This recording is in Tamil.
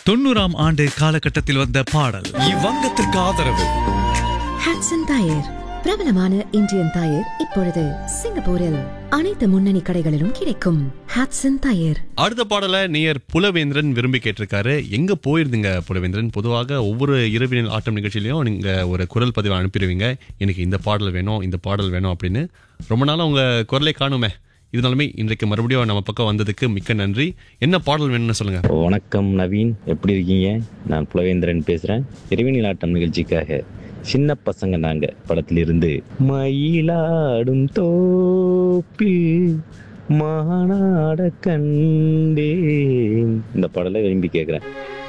தொண்ணூறாம் ஆண்டு காலகட்டத்தில் வந்த பாடல் இவ்வங்கத்திற்கு ஆதரவு ஹாட்சன் டயர் பிரபலமான இந்தியன் டயர் இப்பொழுது சிங்கப்பூரில் அனைத்து முன்னணி கடைகளிலும் கிடைக்கும் ஹாட்சன் டயர் அடுத்த பாடலை நேயர் புலவேந்திரன் விரும்பி கேட்டிருக்காரு எங்க போயிருந்தீங்க புலவேந்திரன் பொதுவாக ஒவ்வொரு இரவினில் ஆட்டம் நிகழ்ச்சியிலையும் நீங்க ஒரு குரல் பதிவை அனுப்பிடுவீங்க எனக்கு இந்த பாடல் வேணும் இந்த பாடல் வேணும் அப்படின்னு ரொம்ப நாளா உங்க குரலை காணுமே இருந்தாலுமே இன்றைக்கு மறுபடியும் நம்ம பக்கம் வந்ததுக்கு மிக்க நன்றி என்ன பாடல் வேணும்னு சொல்லுங்க வணக்கம் நவீன் எப்படி இருக்கீங்க நான் புலவேந்திரன் பேசுறேன் இரவினில் ஆட்டம் நிகழ்ச்சிக்காக சின்ன பசங்க நாங்க படத்திலிருந்து மயிலாடும் தோப்பில் மானாட கண்டேன் இந்த பாடலை விரும்பி கேட்குறேன்